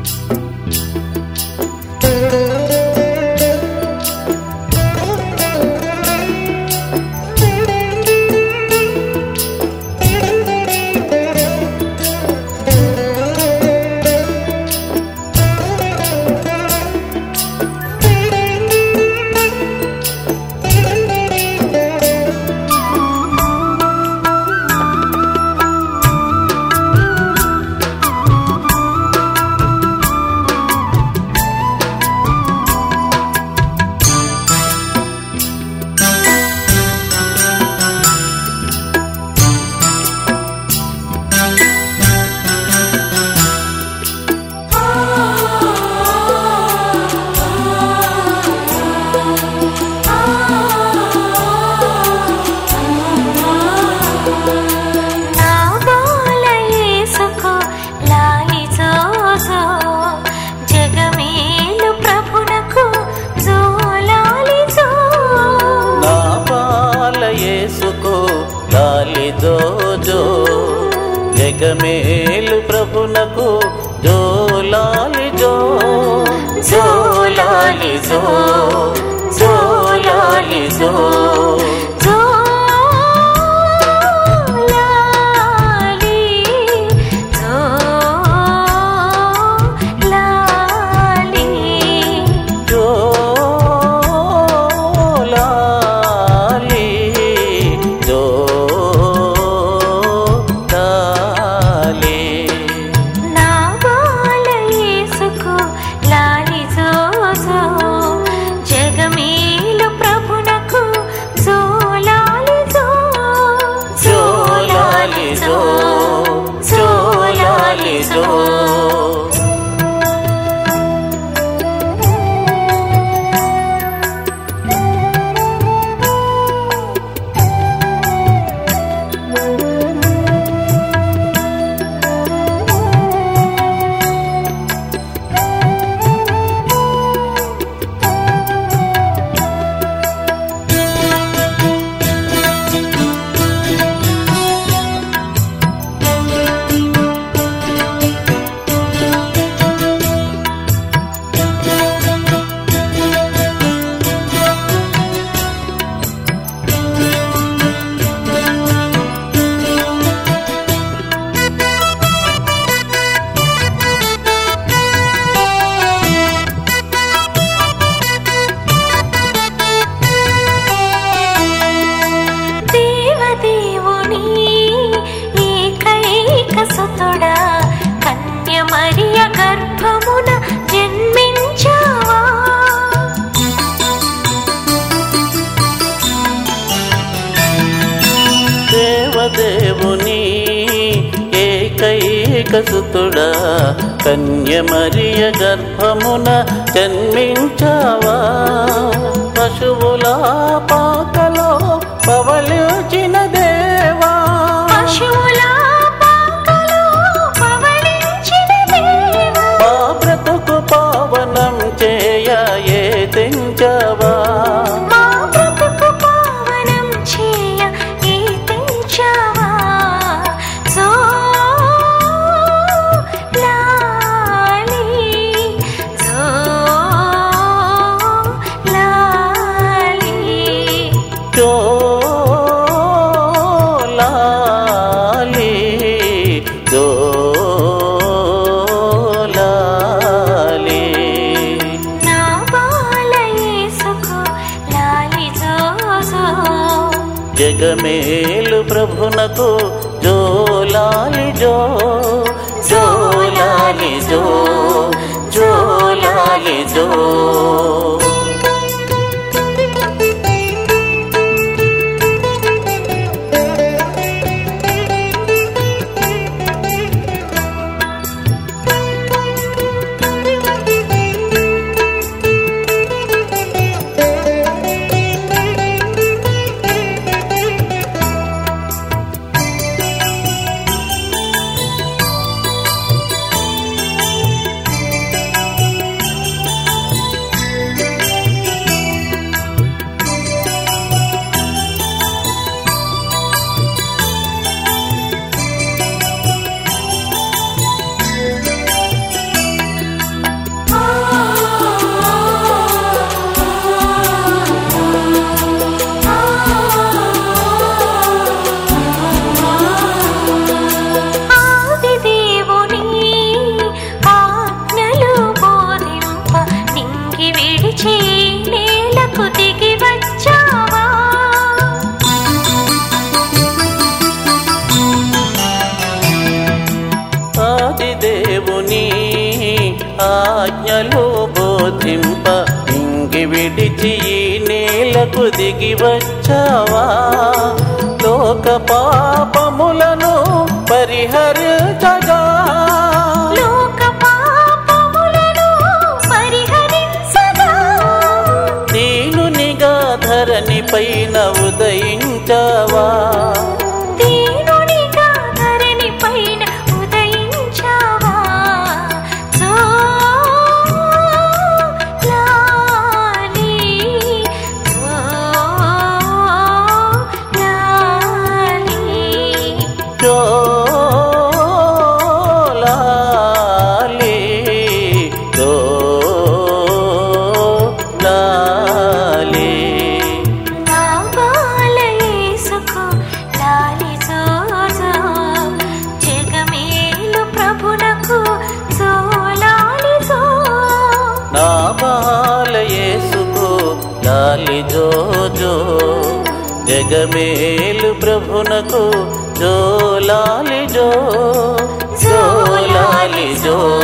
నా బాల యేసుకు లాలి జోజో జగమేలు ప్రభునకు జోలాలి జో నా పాల యేసుకో గాలి జోజో జగమేలు ప్రభునకు జోలాలి జో జోలాలి జో జోలాలి జో జోలాలి జోలాలి జోలాలి జోలాలి నా బాల యేసుకు లాలి జోజో జగమేలు ప్రభునకు జోలాలి జో జోలాలి జో జోలాలి జో దేవదేవుని ఏకైక సుతుడా కన్య మరియ గర్భమున జన్మించావా దేవదేవుని ఏకైక సుతుడా కన్యమరియ గర్భమున జన్మించావా పశువుల పాకలో పవలిచిన దేవా పశువుల పాకలో పవళించిన దేవా మా బ్రతుకు పావనం చేయ ఏ తెంచవా మా బ్రతుకు పావనం చేయ ఈ తెంచావా సో లాలి సో లాలి జోలాలి జోలాలి నా బాల యేసుకు లాలి జోజో జగమేలు ప్రభునకు జోలాలి జో జోలాలి జో జోలాలి జో దేవుని ఆజ్ఞలు బోధింప ఇంగి విడిచి ఈ నేలకు దిగి వచ్చావా లోక పాపములను పరిహరించగా లోక పాపములను పరిహరించగా దీనునిగా ధరణి పైన ఉదయించావా దీనునిగా ధరణి పైన ఉదయించావా జోలాలి జోలాలి జోలాలి జోలాలి నా బాలయేసుకు లాలి జోజో జగమేలు ప్రభునకు జోలాలి జో నా బాల యేసుకు లాలి జోజో జగమేలు ప్రభునకు జోలాలి జో జోలాలి జో